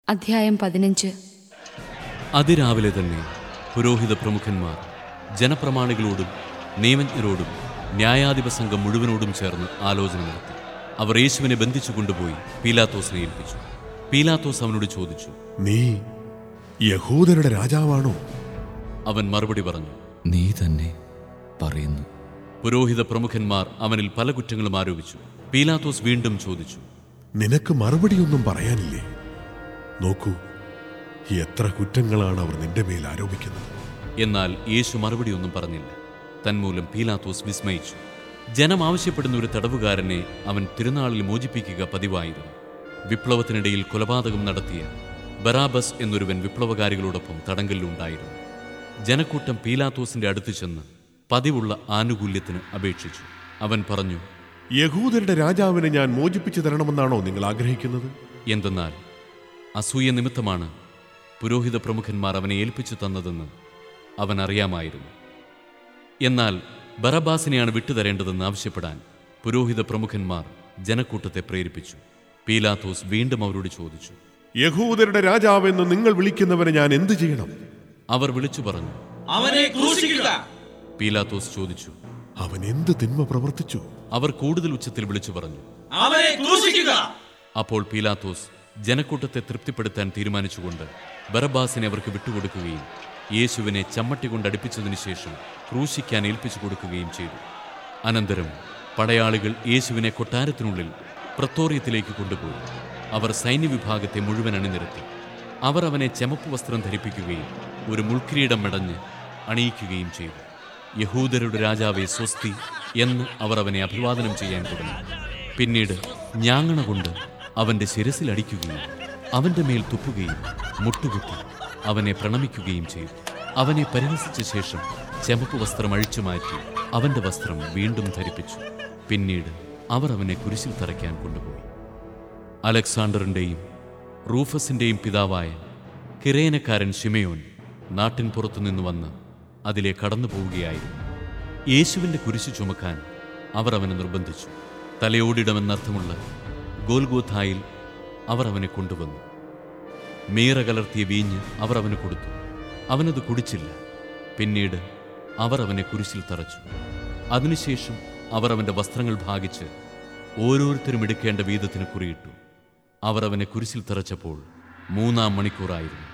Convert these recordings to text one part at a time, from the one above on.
അധ്യായം പതിനഞ്ച് അതിരാവിലെ തന്നെ പുരോഹിത പ്രമുഖന്മാർ ജനപ്രമാണികളോടും നിയമജ്ഞരോടും ന്യായാധിപ സംഘം മുഴുവനോടും ചേർന്ന് ആലോചന നടത്തി അവർ യേശുവിനെ ബന്ധിച്ചു കൊണ്ടുപോയി പീലാത്തോസിനെ ഏൽപ്പിച്ചു പീലാത്തോസ് അവനോട് ചോദിച്ചു നീ യഹൂദരുടെ രാജാവാണോ അവൻ മറുപടി പറഞ്ഞു നീ തന്നെ പറയുന്നു പുരോഹിത പ്രമുഖന്മാർ അവനിൽ പല കുറ്റങ്ങളും ആരോപിച്ചു പീലാത്തോസ് വീണ്ടും ചോദിച്ചു നിനക്ക് മറുപടിയൊന്നും പറയാനില്ലേ നോക്കൂ എത്ര കുറ്റങ്ങളാണ് അവർ നിന്റെ മേൽ ആരോപിക്കുന്നത് എന്നാൽ യേശു മറുപടിയൊന്നും പറഞ്ഞില്ല തന്മൂലം പീലാത്തോസ് വിസ്മയിച്ചു ജനം ആവശ്യപ്പെടുന്ന ഒരു തടവുകാരനെ അവൻ തിരുനാളിൽ മോചിപ്പിക്കുക പതിവായിരുന്നു വിപ്ലവത്തിനിടയിൽ കൊലപാതകം നടത്തിയ ബറാബസ് എന്നൊരുവൻ വിപ്ലവകാരികളോടൊപ്പം തടങ്കലിലുണ്ടായിരുന്നു ജനക്കൂട്ടം പീലാത്തോസിന്റെ അടുത്ത് ചെന്ന് പതിവുള്ള ആനുകൂല്യത്തിന് അപേക്ഷിച്ചു അവൻ പറഞ്ഞു യഹൂദരുടെ രാജാവിനെ ഞാൻ മോചിപ്പിച്ചു തരണമെന്നാണോ നിങ്ങൾ ആഗ്രഹിക്കുന്നത് എന്തെന്നാൽ അസൂയ നിമിത്തമാണ് പുരോഹിത പ്രമുഖന്മാർ അവനെ ഏൽപ്പിച്ചു തന്നതെന്ന് അവൻ അറിയാമായിരുന്നു എന്നാൽ ബറബാസിനെയാണ് വിട്ടുതരേണ്ടതെന്ന് ആവശ്യപ്പെടാൻ പുരോഹിത പ്രമുഖന്മാർ ജനക്കൂട്ടത്തെ പ്രേരിപ്പിച്ചു പീലാത്തോസ് വീണ്ടും അവരോട് ചോദിച്ചു യഹൂദരുടെ രാജാവെന്ന് നിങ്ങൾ വിളിക്കുന്നവരെ ഞാൻ എന്തു ചെയ്യണം അവർ വിളിച്ചു പറഞ്ഞു അവനെ ക്രൂശിക്കുക പീലാത്തോസ് ചോദിച്ചു അവൻ എന്ത് തിന്മ പ്രവർത്തിച്ചു അവർ കൂടുതൽ ഉച്ചത്തിൽ വിളിച്ചു പറഞ്ഞു അവനെ ക്രൂശിക്കുക അപ്പോൾ പീലാത്തോസ് ജനക്കൂട്ടത്തെ തൃപ്തിപ്പെടുത്താൻ തീരുമാനിച്ചുകൊണ്ട് ബറബാസിനെ അവർക്ക് വിട്ടുകൊടുക്കുകയും യേശുവിനെ ചമ്മട്ടി കൊണ്ട് അടുപ്പിച്ചതിനു ശേഷം ക്രൂശിക്കാൻ ഏൽപ്പിച്ചു കൊടുക്കുകയും ചെയ്തു അനന്തരം പടയാളികൾ യേശുവിനെ കൊട്ടാരത്തിനുള്ളിൽ പ്രത്തോറിയത്തിലേക്ക് കൊണ്ടുപോയി അവർ സൈന്യവിഭാഗത്തെ മുഴുവൻ അണിനിരത്തി അവർ അവനെ ചെമപ്പ് വസ്ത്രം ധരിപ്പിക്കുകയും ഒരു മുൾക്കിരീടം മെടഞ്ഞ് അണിയിക്കുകയും ചെയ്തു യഹൂദരുടെ രാജാവെ സ്വസ്തി എന്ന് അവർ അവനെ അഭിവാദനം ചെയ്യാൻ തുടങ്ങി പിന്നീട് ഞാങ്ങണ കൊണ്ട് അവന്റെ ശിരസിൽ അടിക്കുകയും അവന്റെ മേൽ തുപ്പുകയും മുട്ടുകുത്തി അവനെ പ്രണമിക്കുകയും ചെയ്തു അവനെ പരിഹസിച്ച ശേഷം ചെമപ്പ് വസ്ത്രം അഴിച്ചു മാറ്റി അവന്റെ വസ്ത്രം വീണ്ടും ധരിപ്പിച്ചു പിന്നീട് അവർ അവനെ കുരിശിൽ തറയ്ക്കാൻ കൊണ്ടുപോയി അലക്സാണ്ടറിന്റെയും റൂഫസിന്റെയും പിതാവായ കിരേനക്കാരൻ ഷിമയോൻ നാട്ടിൻ പുറത്തുനിന്ന് വന്ന് അതിലെ കടന്നു പോവുകയായിരുന്നു യേശുവിന്റെ കുരിശു ചുമക്കാൻ അവർ അവനെ നിർബന്ധിച്ചു തലയോടിടമെന്നർത്ഥമുള്ള ഗോൽഗോഥായിൽ അവർ അവനെ കൊണ്ടുവന്നു മീറ കലർത്തിയ വീഞ്ഞ് അവർ അവന് കൊടുത്തു അവനത് കുടിച്ചില്ല പിന്നീട് അവർ അവനെ കുരിശിൽ തറച്ചു അതിനുശേഷം അവർ അവന്റെ വസ്ത്രങ്ങൾ ഭാഗിച്ച് ഓരോരുത്തരും എടുക്കേണ്ട വീതത്തിന് കുറിയിട്ടു അവർ അവനെ കുരിശിൽ തറച്ചപ്പോൾ മൂന്നാം മണിക്കൂറായിരുന്നു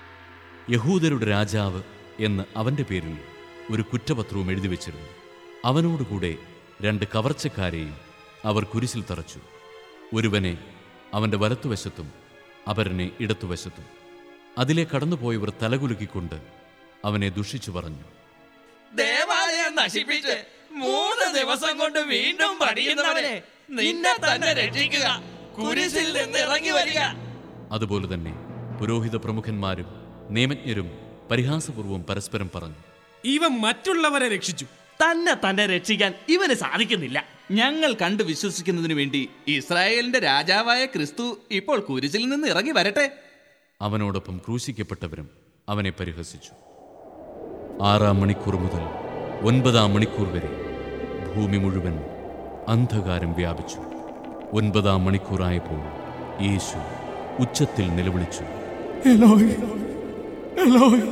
യഹൂദരുടെ രാജാവ് എന്ന് അവന്റെ പേരിൽ ഒരു കുറ്റപത്രവും എഴുതി വച്ചിരുന്നു അവനോടുകൂടെ രണ്ട് കവർച്ചക്കാരെയും അവർ കുരിശിൽ തറച്ചു ഒരുവനെ അവന്റെ വലത്തുവശത്തും അവരനെ ഇടത്തുവശത്തും അതിലെ കടന്നുപോയവർ തലകുലുക്കിക്കൊണ്ട് അവനെ ദുഷിച്ചു പറഞ്ഞു ദേവാലയം നശിപ്പിച്ച് മൂന്ന് ദിവസം കൊണ്ട് വീണ്ടും പണിയുന്നവനെ നിന്നെ തന്നെ രക്ഷിക്കുക കുരിശിൽ നിന്ന് ഇറങ്ങി വരിക അതുപോലെ തന്നെ പുരോഹിത പ്രമുഖന്മാരും നിയമജ്ഞരും പരിഹാസപൂർവ്വം പരസ്പരം പറഞ്ഞു ഇവൻ മറ്റുള്ളവരെ രക്ഷിച്ചു തന്നെ തന്നെ രക്ഷിക്കാൻ ഇവന് സാധിക്കുന്നില്ല ഞങ്ങൾ കണ്ടു വിശ്വസിക്കുന്നതിനു വേണ്ടി ഇസ്രായേലിന്റെ രാജാവായ ക്രിസ്തു ഇപ്പോൾ കുരിശിൽ നിന്ന് ഇറങ്ങി വരട്ടെ അവനോടൊപ്പം ക്രൂശിക്കപ്പെട്ടവരും അവനെ പരിഹസിച്ചു ആറാം മണിക്കൂർ മുതൽ ഒൻപതാം മണിക്കൂർ വരെ ഭൂമി മുഴുവൻ അന്ധകാരം വ്യാപിച്ചു ഒൻപതാം മണിക്കൂറായപ്പോൾ യേശു ഉച്ചത്തിൽ നിലവിളിച്ചു എലോയ് എലോയ്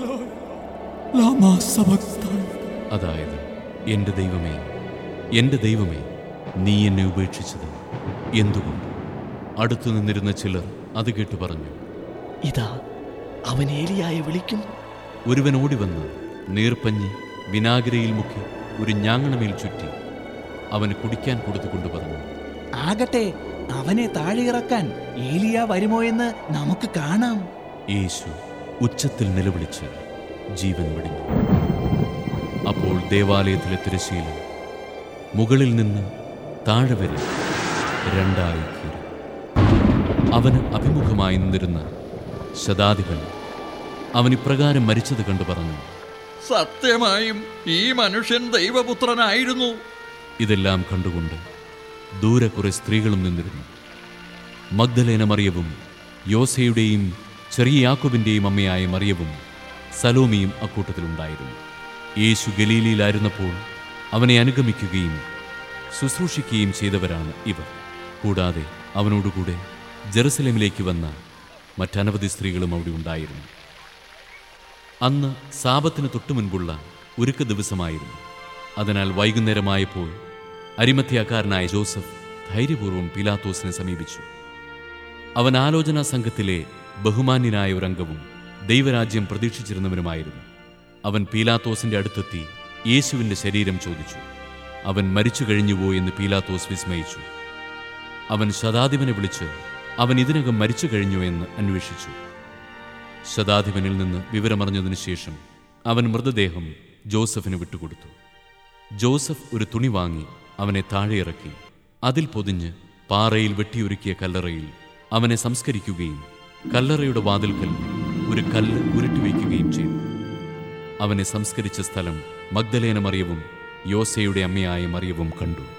ലാമാ സബക്താൻ അതായത് എൻ്റെ ദൈവമേ എൻ്റെ ദൈവമേ നീ എന്നെ ഉപേക്ഷിച്ചത് എന്തുകൊണ്ട് അടുത്തു നിന്നിരുന്ന ചിലർ അത് കേട്ടു പറഞ്ഞു ഇതാ അവൻ ഏലിയായെ വിളിക്കും ഒരുവൻ ഓടിവന്ന് നീർപ്പഞ്ഞി വിനാഗിരയിൽ മുക്കി ഒരു ഞാങ്ങണമേൽ ചുറ്റി അവന് കുടിക്കാൻ കൊടുത്തുകൊണ്ട് പറഞ്ഞു ആകട്ടെ അവനെ താഴെ ഇറക്കാൻ ഏലിയ വരുമോ എന്ന് നമുക്ക് കാണാം യേശു ഉച്ചത്തിൽ നിലവിളിച്ച് ജീവൻ വെടിഞ്ഞു അപ്പോൾ ദേവാലയത്തിലെ തിരശീല മുകളിൽ നിന്ന് താഴെ വരെ രണ്ടായി കീറി അവന് അഭിമുഖമായി നിന്നിരുന്ന ശതാധിപൻ അവൻ ഇപ്രകാരം മരിച്ചത് കണ്ടു പറഞ്ഞു സത്യമായും ഈ മനുഷ്യൻ ദൈവപുത്രനായിരുന്നു ഇതെല്ലാം കണ്ടുകൊണ്ട് ദൂരെ കുറെ സ്ത്രീകളും നിന്നിരുന്നു മഗ്ദലേന മറിയവും യോസയുടെയും ചെറിയ യാക്കോബിന്റെയും അമ്മയായ മറിയവും സലോമിയും അക്കൂട്ടത്തിലുണ്ടായിരുന്നു യേശു ഗലീലയിലായിരുന്നപ്പോൾ അവനെ അനുഗമിക്കുകയും ശുശ്രൂഷിക്കുകയും ചെയ്തവരാണ് ഇവർ കൂടാതെ അവനോടുകൂടെ ജെറുസലേമിലേക്ക് വന്ന മറ്റനവധി സ്ത്രീകളും അവിടെ ഉണ്ടായിരുന്നു അന്ന് സാപത്തിന് തൊട്ടു മുൻപുള്ള ഒരുക്ക ദിവസമായിരുന്നു അതിനാൽ വൈകുന്നേരമായപ്പോൾ അരിമത്യാക്കാരനായ ജോസഫ് ധൈര്യപൂർവ്വം പിലാത്തോസിനെ സമീപിച്ചു അവൻ ആലോചനാ സംഘത്തിലെ ബഹുമാന്യനായ ഒരംഗവും ദൈവരാജ്യം പ്രതീക്ഷിച്ചിരുന്നവനുമായിരുന്നു അവൻ പീലാത്തോസിന്റെ അടുത്തെത്തി യേശുവിന്റെ ശരീരം ചോദിച്ചു അവൻ മരിച്ചു കഴിഞ്ഞുവോ എന്ന് പീലാത്തോസ് വിസ്മയിച്ചു അവൻ ശതാധിപനെ വിളിച്ച് അവൻ ഇതിനകം മരിച്ചു കഴിഞ്ഞു എന്ന് അന്വേഷിച്ചു ശതാധിപനിൽ നിന്ന് വിവരമറിഞ്ഞതിനു ശേഷം അവൻ മൃതദേഹം ജോസഫിന് വിട്ടുകൊടുത്തു ജോസഫ് ഒരു തുണി വാങ്ങി അവനെ താഴെയിറക്കി അതിൽ പൊതിഞ്ഞ് പാറയിൽ വെട്ടിയൊരുക്കിയ കല്ലറയിൽ അവനെ സംസ്കരിക്കുകയും കല്ലറയുടെ വാതിൽക്കൽ ഒരു കല്ല് ഉരുട്ടിവയ്ക്കുകയും ചെയ്തു അവനെ സംസ്കരിച്ച സ്ഥലം മഗ്ദലേന മറിയവും യോസയുടെ അമ്മയായ മറിയവും കണ്ടു